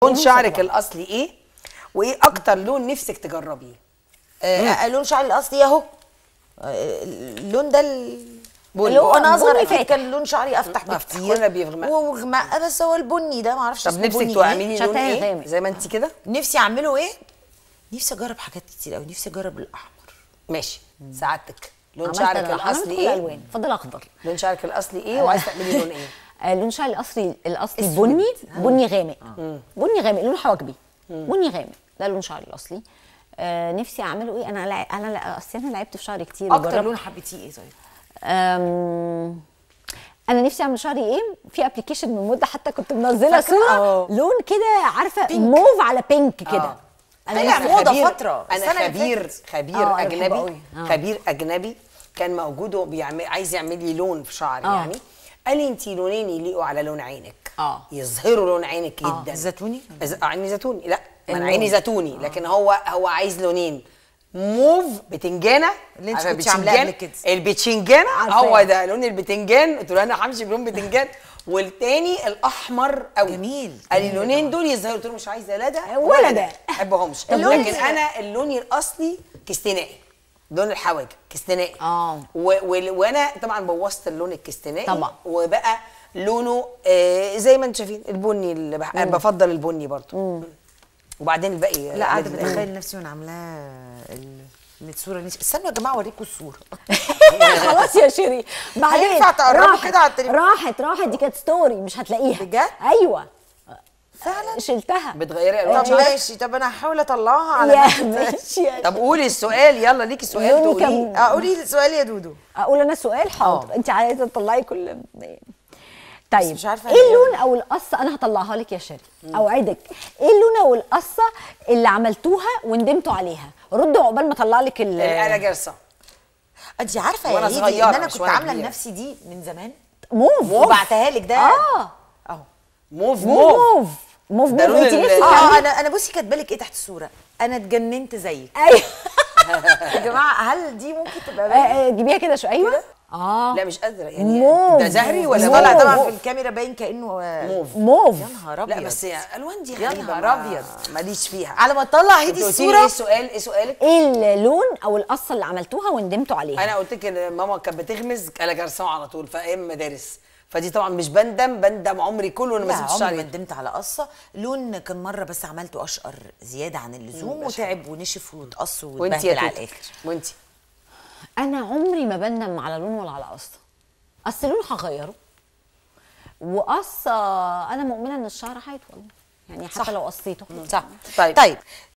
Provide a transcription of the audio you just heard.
لون موسى شعرك طبعاً. الاصلي ايه وايه اكتر لون نفسك تجربيه آه لون شعري الاصلي اهو آه، اللون ده ال- بني. اللي هو انا اصغر بني اكيد فاتح. كان لون شعري افتح أفتح، بكتير كلنا بيغمق. وغمق بس هو البني ده معرفش طب اسمه نفسك بني إيه. تعملي لون شتايم ايه غامق. زي ما انت كده نفسي اعمله ايه نفسي اجرب حاجات كتير قوي نفسي اجرب الاحمر ماشي سعادتك لون عملت شعرك أنا- عملت الاصلي كل ايه الالوان فضل اخضر لون شعرك الاصلي ايه وعايز تعملي لون ايه آه، لون شعري الاصلي الاصلي أسود. بني بني غامق بني غامق لون حواجبي بني غامق ده لون شعري الاصلي آه نفسي اعمله ايه انا لع... انا لع... اصل انا لعبت في شعري كتير اكتر وجربت. لون حبيتيه ايه طيب أم... انا نفسي اعمل شعري ايه في ابلكيشن من مده حتى كنت منزله فاكرة؟ صوره آه. لون كده عارفه موف على بينك كده آه. انا طلع نفسي- موضة خبير- فترة، انا السنة اللي خبير فاتت. خبير آه، أنا بحبه اجنبي قوي. آه. خبير اجنبي كان موجود وبيعمل عايز يعمل لي لون في شعري آه. يعني قال لي انت لونين يليقوا على لون عينك آه. يظهروا لون عينك آه. جدا زيتوني؟ ز- عيني زيتوني لا ما انا اللون. عيني زيتوني لكن هو هو عايز لونين موف بتنجانه اللي انت عارفة كنتي عاملاه قبل البتنجان؟ كده. البتنجان عارفاه. هو ده لون البتنجان قلت له انا همشي بلون بتنجان والتاني الاحمر قوي جميل. قال لي اللونين دول يظهروا قلت له مش عايزه لا ده ولا ده. ما بحبهمش اللون لكن ده. انا اللون الاصلي كستنائي لون الحواجب كستنائي آه. و و وانا طبعا بوظت اللون الكستنائي طبعا. وبقى لونه آه زي ما انتم شايفين البني اللي بح... أنا بفضل البني برضه وبعدين الباقي لا قاعده لازم- بتخيل نفسي وانا عاملاه ال- الصوره نفسي استنوا يا جماعه اوريكم الصوره خلاص يا شيري بعدين هينفع تقربوا راحت- كده على التليفون؟ راحت راحت دي كانت ستوري مش هتلاقيها بجد؟ ايوه فعلا شلتها بتغيري الوان طب شعرك؟ ماشي طب انا هحاول اطلعها على يا نفسي. ماشي يا طب قولي السؤال يلا ليكي سؤال لوني تقوليه كان- اه قولي لي السؤال يا دودو اقول انا سؤال حاضر آه. انت عايزه تطلعي كل طيب مش عارفة ايه أنا إيه اللون او القصه انا هطلعها لك يا شيري اوعدك ايه اللون او القصه اللي عملتوها وندمتوا عليها ردوا عقبال ما اطلع لك ال انا جرسه انت عارفه وأنا يا هيدي صغيرة ان انا مش كنت وأنا عامله كبيرة. لنفسي دي من زمان موف وبعتها لك ده اه اهو موف موف موف موف موف ده لون انت ال- نفسك آه، اه تعملي- انا انا بصي كاتبه لك ايه تحت الصوره انا اتجننت زيك ايوه يا جماعه هل دي ممكن تبقى آه، باينة؟ آه، جيبيها كده شو ايوه اه لا مش قادره يعني موف. ده زهري بس ولا موف. طالع موف؟ طبعا موف. في الكاميرا باين كانه آه، موف موف يا نهار ابيض لا بس الالوان دي يا غريبه نهار ما- أبيض. ماليش فيها على ما تطلع انت هدي قلتي لي ايه الصوره السؤال ايه سؤالك ايه اللون او القصه اللي عملتوها وندمتوا عليها انا قلت لك ان ماما كانت بتغمز على جرسام على طول في ايام مدارس فدي طبعا مش بندم بندم عمري كله انا لا ما سبتش عمري ما عليه ندمت على قصه لون كان مره بس عملته اشقر زياده عن اللزوم وتعب ونشف واتقص وانت واتبهدل يا على توتي الاخر وانت انا عمري ما بندم على لون ولا على قصه اصل لون هغيره وقصه انا مؤمنه ان الشعر هيطول يعني حتى صح. لو قصيته صح طيب. طيب